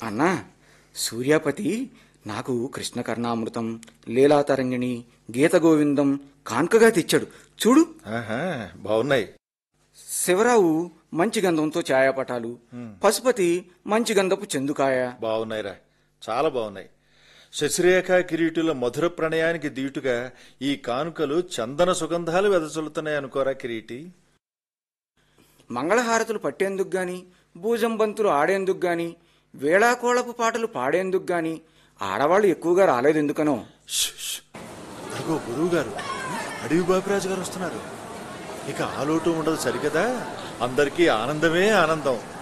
అన్నా సూర్యాపతి నాకు కృష్ణకర్ణామృతం లీలాతరంగిణి గీత గోవిందం కాన్కగా తెచ్చాడు చూడు ఆహా బాగున్నాయి శివరావు మంచి గంధంతో ఛాయాపటాలు పశుపతి మంచి గంధపు చెందుకాయ బాగున్నాయిరా చాలా బాగున్నాయి శశిరేఖ కిరీటుల మధుర ప్రణయానికి దీటుగా ఈ కానుకలు చందన సుగంధాలు వెదజల్లుతున్నాయి అనుకోరా కిరీటి మంగళహారతులు పట్టేందుకు గాని భూజంబంతులు ఆడేందుకు గాని వేళాకోళపు పాటలు పాడేందుకు గాని ఆడవాళ్ళు ఎక్కువగా రాలేదు ఎందుకనో ష్, ష్. అదిగో గురువు గారు అడవి బాపిరాజు గారు వస్తున్నారు ఇక ఆలోటు ఉండదు సరికదా అందరికీ ఆనందమే ఆనందం